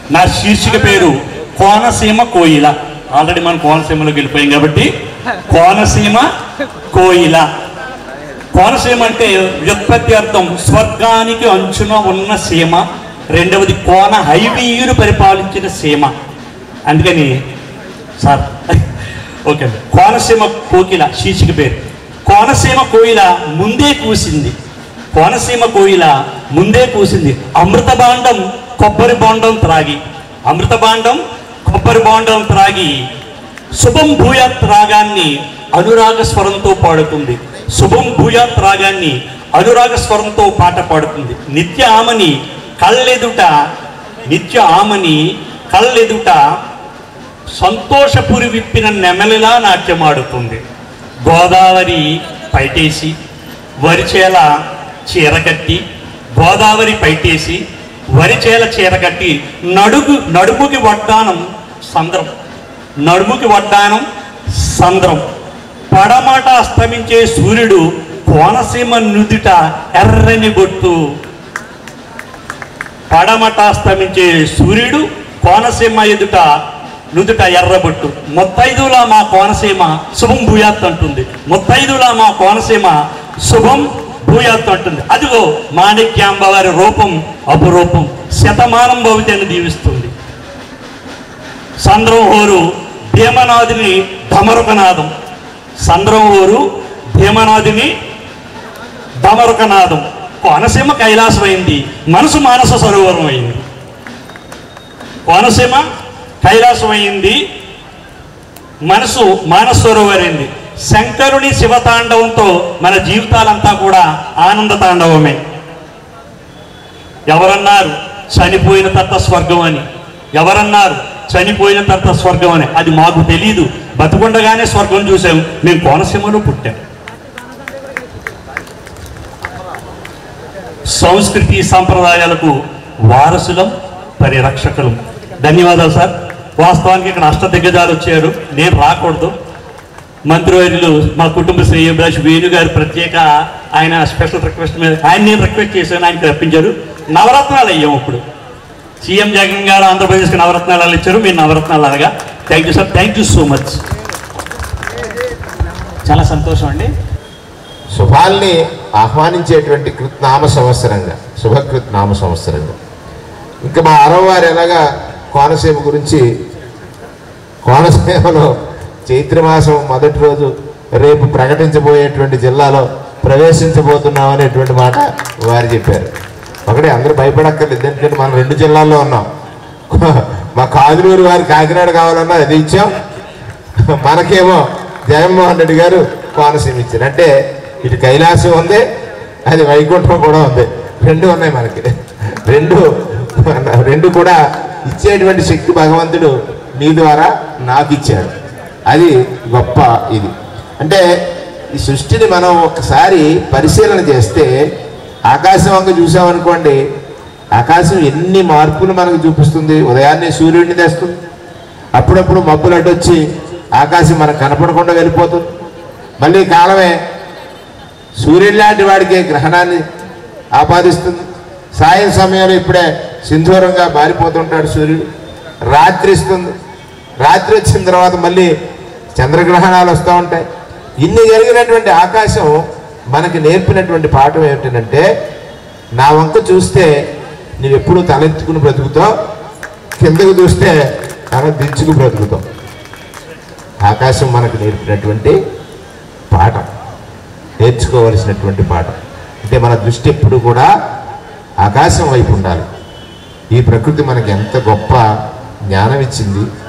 నా శీర్షిక పేరు కోనసీమ కోయిల ఆల్రెడీ మనం కోనసీమలోకి వెళ్ళిపోయాం కాబట్టి కోనసీమ కోయిల కోనసీమ అంటే వ్యుత్పత్తి అర్థం స్వర్గానికి అంచున ఉన్న సీమ రెండవది కోన హైవీయులు పరిపాలించిన సీమ అందుకని సార్ ఓకే అండి కోనసీమ కోకిల శీర్షిక పేరు కోనసీమ కోయిల ముందే కూసింది కోనసీమ కోయిల ముందే కూసింది అమృత బాండం కొబ్బరి బాండం త్రాగి అమృత బాండం కొబ్బరి బాండం త్రాగి శుభం భూయాత్ రాగాన్ని అనురాగ స్వరంతో పాడుతుంది శుభం భూయాత్ రాగాన్ని అనురాగ స్వరంతో పాట పాడుతుంది నిత్య ఆమని కళ్ళెదుట నిత్య ఆమని కళ్ళెదుట సంతోషపురి విప్పిన నెమలిలా నాట్యమాడుతుంది గోదావరి పైటేసి వరిచేల చీరకట్టి గోదావరి పైటేసి వరిచేల చీరకట్టి నడుగు నడుముకి వడ్డానం సంద్రం నడుముకి వడ్డానం సంద్రం పడమట అస్తమించే సూర్యుడు కోనసీమ నుదుట ఎర్రని బొట్టు పడమట అస్తమించే సూర్యుడు కోనసీమ ఎదుట నుదుట ఎర్రబొట్టు ముత్తైదులా మా కోనసీమ శుభం భూయాత్ అంటుంది ముత్తైదులా మా కోనసీమ శుభం భూయాత్ అంటుంది అదిగో మాణిక్యాంబ వారి రూపం అపురూపం శతమానం భవితని దీవిస్తుంది సంద్రం హోరు భీమనాథుని ధమరుకనాదం సంద్రం హోరు భీమనాథుని ధమరుకనాదం కోనసీమ కైలాసమైంది మనసు మానస సరోవరం అయింది కోనసీమ కైలాసమైంది మనసు మానస సరోవరైంది శంకరుని శివతాండవంతో మన జీవితాలంతా కూడా ఆనంద తాండవమే ఎవరన్నారు చనిపోయిన తర్వాత స్వర్గం అని ఎవరన్నారు చనిపోయిన తర్వాత స్వర్గం అని అది మాకు తెలియదు బతుకుండగానే స్వర్గం చూసాం మేము కోనసీమలో పుట్టాం సంస్కృతి సాంప్రదాయాలకు వారసులం పరిరక్షకులం ధన్యవాదాలు సార్ వాస్తవానికి ఇక్కడ అష్ట దిగ్గజాలు వచ్చారు నేను రాకూడదు మంత్రివర్యులు మా కుటుంబ శ్రేయభిలాష్ వేణు గారు ప్రత్యేక ఆయన స్పెషల్ రిక్వెస్ట్ మీద ఆయన నేను రిక్వెస్ట్ చేశాను ఆయనకి రప్పించారు నవరత్నాలు అయ్యాం ఇప్పుడు సీఎం జగన్ గారు ఆంధ్రప్రదేశ్కి నవరత్నాలు అలా ఇచ్చారు మీరు నవరత్నాలు అలాగా thank you sir thank you so much చాలా సంతోషం అండి శుభాల్ని ఆహ్వానించేటువంటి కృత్నామ సంవత్సరంగా శుభకృత్నామ సంవత్సరంగా ఇంకా మా అరవవారు ఎలాగా కోనసీమ గురించి కోనసీమలో చైత్రమాసం మొదటి రోజు రేపు ప్రకటించబోయేటువంటి జిల్లాలో ప్రవేశించబోతున్నాం అనేటువంటి మాట వారు చెప్పారు ఒకటే అందరూ భయపడక్కర్లేదు ఎందుకంటే మనం రెండు జిల్లాల్లో ఉన్నాం మా కాదులూరు వారి కాకినాడ కావాలన్నా అది ఇచ్చాం మనకేమో జగన్మోహన్ రెడ్డి గారు కోనసీమ ఇచ్చారు అంటే ఇటు కైలాసం ఉంది అది వైకుంఠం కూడా ఉంది రెండు ఉన్నాయి మనకి రెండు రెండు కూడా ఇచ్చేటువంటి శక్తి భగవంతుడు నీ ద్వారా నాకు ఇచ్చాడు అది గొప్ప ఇది అంటే ఈ సృష్టిని మనం ఒకసారి పరిశీలన చేస్తే ఆకాశం వంక చూసామనుకోండి ఆకాశం ఎన్ని మార్పులు మనకు చూపిస్తుంది ఉదయాన్నే సూర్యుడిని తెస్తుంది అప్పుడప్పుడు మబ్బులు అడ్డొచ్చి ఆకాశం మనకు కనపడకుండా వెళ్ళిపోతుంది మళ్ళీ కాలమే సూర్యుడు లాంటి వాడికి గ్రహణాన్ని ఆపాదిస్తుంది సాయం సమయంలో ఇప్పుడే సింధూరంగా మారిపోతుంటాడు సూర్యుడు రాత్రి ఇస్తుంది రాత్రి వచ్చిన తర్వాత మళ్ళీ చంద్రగ్రహణాలు వస్తూ ఉంటాయి ఇన్ని జరిగినటువంటి ఆకాశం మనకి నేర్పినటువంటి పాఠం ఏమిటంటే నా వంక చూస్తే నువ్వెప్పుడు తలెత్తుకుని బ్రతుకుతావు కిందకు చూస్తే తల దించుకు బ్రతుకుతావు ఆకాశం మనకు నేర్పినటువంటి పాఠం నేర్చుకోవలసినటువంటి పాఠం అంటే మన దృష్టి ఎప్పుడు కూడా ఆకాశం వైపు ఉండాలి ఈ ప్రకృతి మనకి ఎంత గొప్ప జ్ఞానం ఇచ్చింది